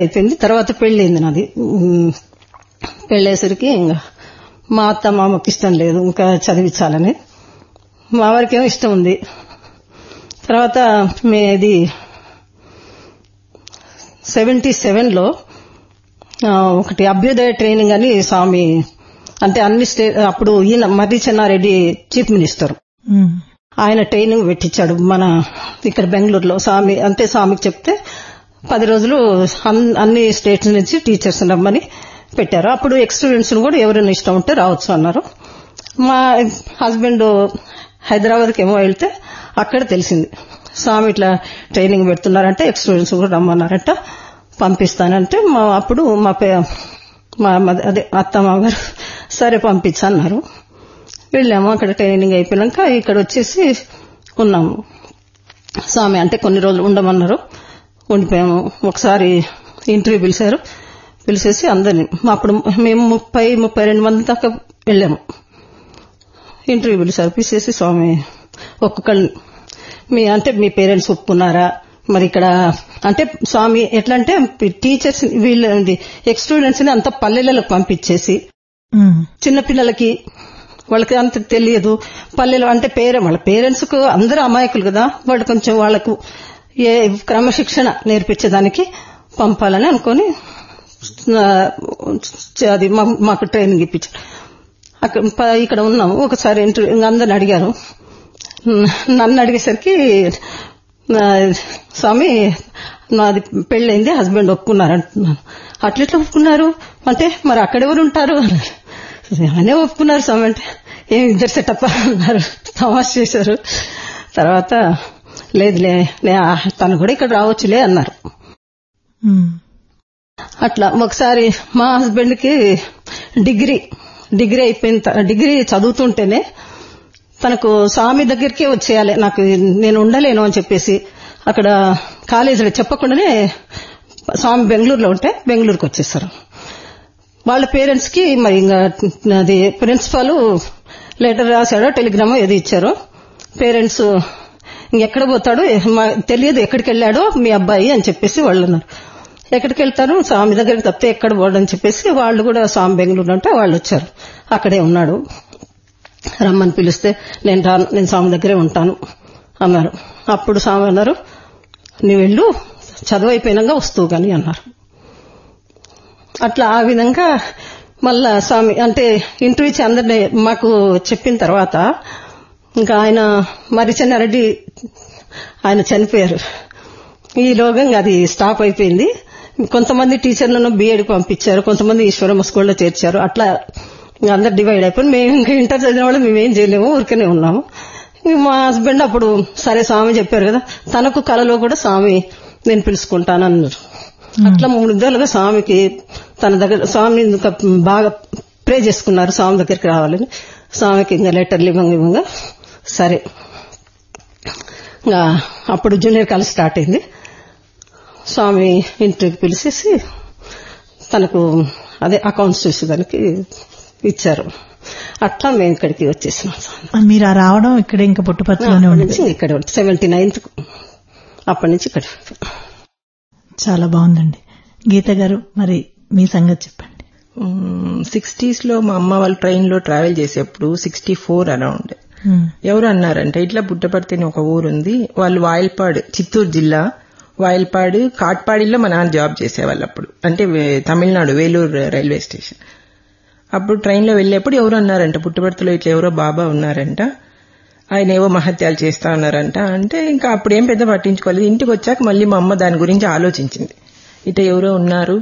అయిపోయింది తర్వాత పెళ్ళయింది నాది ఉమ్, పెళ్ళేసరికి ఇంకా మా అత్త మామకి ఇష్టం లేదు ఇంకా చదివించాలని మా వారికి ఏమో ఇష్టం ఉంది తర్వాత మేది సెవెంటీ సెవెన్లో ఒకటి అభ్యుదయ ట్రైనింగ్ అని స్వామి అంటే అన్ని స్టే అప్పుడు ఈయన Marri Chennareddy chief minister um. ఆయన ట్రైనింగ్ పెట్టించాడు మన ఇక్కడ బెంగళూరులో స్వామి అంతే స్వామికి చెప్తే పది రోజులు అన్- అన్ని స్టేట్స్ నుంచి టీచర్స్ రమ్మని పెట్టారు అప్పుడు ఎక్స్ స్టూడెంట్స్ కూడా ఎవరైనా ఇష్టం ఉంటే రావచ్చు అన్నారు మా హస్బెండ్ హైదరాబాద్కి ఏమో వెళ్తే అక్కడ తెలిసింది స్వామి ఇట్లా ట్రైనింగ్ పెడుతున్నారంటే ఎక్స్ స్టూడెంట్స్ కూడా రమ్మన్నారంట పంపిస్తానంటే మా అప్పుడు మా పే మా మద- అదే అత్త మామగారు సరే పంపించన్నారు వెళ్ళాము అక్కడ ట్రైనింగ్ అయిపోయాక ఇక్కడ వచ్చేసి ఉన్నాము స్వామి అంటే కొన్ని రోజులు ఉండమన్నారు ఉండిపోయాము ఒకసారి ఇంటర్వ్యూ పిలిచారు పిలిచేసి అందరిని అప్పుడు మేము ముప్పై ముప్పై రెండు మంది దాకా వెళ్ళాము ఇంటర్వ్యూ పిలిచారు పిలిచేసి స్వామి ఒక్కొక్కరిని మీ అంటే మీ పేరెంట్స్ ఒప్పుకున్నారా మరి ఇక్కడ అంటే స్వామి ఎట్లా అంటే టీచర్స్ వీళ్ళ ఎక్స్ స్టూడెంట్స్ ని అంత పల్లెలకు పంపించేసి ఉమ్. చిన్న పిల్లలకి వాళ్ళకి అంత తెలియదు పల్లెలు అంటే పేరే వాళ్ళ పేరెంట్స్ కు అందరూ అమాయకులు కదా వాళ్ళు కొంచెం వాళ్ళకు ఏ క్రమశిక్షణ నేర్పించేదానికి పంపాలని అనుకొని ఆ, అది మా- మాకు ట్రైనింగ్ ఇప్పించారు అక్కడ ప- ఇక్కడ ఉన్నాము ఒకసారి ఇంటర్వ్యూ అందరిని అడిగారు నన్ను అడిగేసరికి ఆ, స్వామి నాది పెళ్ళైంది హస్బెండ్ ఒప్పుకున్నారు అంటున్నాను అట్లెట్లా ఒప్పుకున్నారు అంటే మరి అక్కడెవరు ఉంటారు అన్నారు. ఆయనే ఒప్పుకున్నారు స్వామి అంటే ఏం ఇద్దరు సెటప్ అన్నారు తమాష చేశారు తర్వాత లేదులే నే- తను కూడా ఇక్కడ రావచ్చులే అన్నారు ఉమ్. అట్లా ఒకసారి మా హస్బెండ్ కి డిగ్రీ డిగ్రీ అయిపోయిన త- డిగ్రీ చదువుతుంటేనే తనకు స్వామి దగ్గరికే వచ్చేయాలి నాకు నేను ఉండలేను అని చెప్పేసి అక్కడ కాలేజీలో చెప్పకుండానే స్వామి బెంగళూరులో ఉంటే బెంగళూరుకి వచ్చేసారు వాళ్ళ పేరెంట్స్ కి మరి ఇంకా అది ప్రిన్సిపాల్ లెటర్ రాశాడో టెలిగ్రామో ఏది ఇచ్చారో పేరెంట్స్ ఇంకెక్కడ పోతాడు మా- తెలియదు ఎక్కడికి వెళ్ళాడో మీ అబ్బాయి అని చెప్పేసి వాళ్ళు అన్నారు ఎక్కడికి వెళ్తారు స్వామి దగ్గరికి తప్పితే ఎక్కడ పోడని చెప్పేసి వాళ్ళు కూడా స్వామి బెంగళూరు అంటే వాళ్ళు వచ్చారు అక్కడే ఉన్నాడు రమ్మని పిలిస్తే నేను రాను నేను స్వామి దగ్గరే ఉంటాను అన్నారు అప్పుడు స్వామి అన్నారు నువ్వు వెళ్ళు చదువు అయిపోయినాక వస్తువు కానీ అన్నారు అట్లా ఆ విధంగా మళ్ళా స్వామి అంటే ఇంటర్వ్యూ ఇచ్చి అందరినీ మాకు చెప్పిన తర్వాత ఇంకా ఆయన మరి చెన్నారెడ్డి ఆయన చనిపోయారు ఈలోగా ఇంకా అది స్టాప్ అయిపోయింది కొంతమంది టీచర్లను బీఎడ్ పంపించారు కొంతమంది ఈశ్వరమ్మ స్కూల్లో చేర్చారు అట్లా ఇంకా అందరు డివైడ్ అయిపోయి మేము ఇంకా ఇంటర్ చదివిన వాళ్ళు మేమేం చేయలేము ఊరికనే ఉన్నాము ఇంక మా హస్బెండ్ అప్పుడు సరే స్వామి చెప్పారు కదా తనకు కలలో కూడా స్వామి నేను పిలుచుకుంటాను అన్నారు అట్లా మూడు విధాలుగా స్వామికి తన దగ్గర స్వామి ఇంకా బాగా ప్రే చేసుకున్నారు స్వామి దగ్గరికి రావాలని స్వామికి ఇంకా లెటర్లు ఇవ్వంగా ఇవ్వంగా సరే ఇంకా అప్పుడు జూనియర్ కాలేజ్ స్టార్ట్ అయింది స్వామి ఇంటికి పిలిచేసి తనకు అదే అకౌంట్స్ చూసేదానికి ఇచ్చారు అట్లా మేము ఇక్కడికి వచ్చేసినాం మీరు ఆ రావడం ఇక్కడ ఇంకా పుట్టుపత్రలోనే అప్పటి ఉంది నుంచి ఇక్కడ సెవెంటీ నైన్త్ అప్పటి నుంచి ఇక్కడ చాలా బాగుందండి గీత గారు మరి మీ సంగతి చెప్పండి సిక్స్టీస్ లో మా అమ్మ వాళ్ళు ట్రైన్ లో ట్రావెల్ చేసేప్పుడు సిక్స్టీ ఫోర్ అరౌండ్ ఉమ్. ఎవరు అన్నారంటే ఇట్లా పుట్టపర్తి అని ఒక ఊరుంది వాళ్ళు వాయిల్పాడు చిత్తూరు జిల్లా వాయిల్పాడు కాట్పాడిలో మా నాన్న జాబ్ చేసేవాళ్ళు అప్పుడు అంటే వే- తమిళనాడు వేలూరు రైల్వే స్టేషన్ అప్పుడు ట్రైన్ లో వెళ్ళేప్పుడు ఎవరు అన్నారంట పుట్టపర్తిలో ఇట్లా ఎవరో బాబా ఉన్నారంట ఆయన ఏవో మహత్యాలు చేస్తా ఉన్నారంట అంటే ఇంకా అప్పుడు ఏం పెద్ద పట్టించుకోలేదు ఇంటికి వచ్చాక మళ్ళీ మా అమ్మ దాని గురించి ఆలోచించింది ఇట్లా ఎవరో ఉన్నారు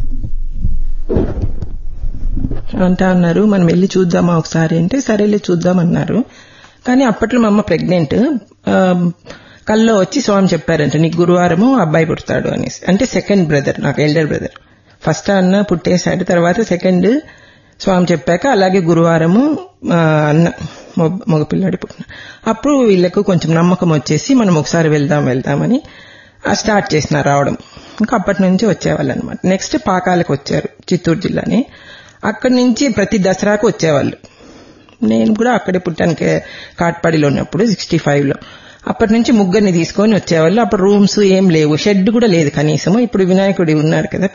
అంటా అన్నారు మనం వెళ్ళి చూద్దామా ఒకసారి అంటే సరేలే చూద్దాం అన్నారు కానీ అప్పట్లో మా అమ్మ ప్రెగ్నెంట్ కల్లో వచ్చి స్వామి చెప్పారంట నీకు గురువారము అబ్బాయి పుడతాడు అనేసి అంటే సెకండ్ బ్రదర్ నాకు ఎల్డర్ బ్రదర్ ఫస్ట్ అన్న పుట్టేశాడు తర్వాత సెకండ్ స్వామి చెప్పాక అలాగే గురువారము ఆ, అన్న మొ- మగపిల్లాడి పుట్టిన అప్పుడు వీళ్ళకు కొంచెం నమ్మకం వచ్చేసి మనం ఒకసారి వెళ్దాం వెళ్దామని ఆ స్టార్ట్ చేసిన రావడం ఇంకా అప్పటి నుంచి వచ్చేవాళ్ళు అనమాట నెక్స్ట్ పాకాలకు వచ్చారు చిత్తూరు జిల్లాని అక్కడి నుంచి ప్రతి దసరాకు వచ్చేవాళ్ళు నేను కూడా అక్కడే పుట్టాను కే- కాట్పాడిలో ఉన్నప్పుడు సిక్స్టీ ఫైవ్ లో అప్పటి నుంచి ముగ్గురిని తీసుకొని వచ్చేవాళ్ళు అప్పుడు రూమ్స్ ఏం లేవు షెడ్ కూడా లేదు కనీసము ఇప్పుడు వినాయకుడి ఉన్నాడు కదా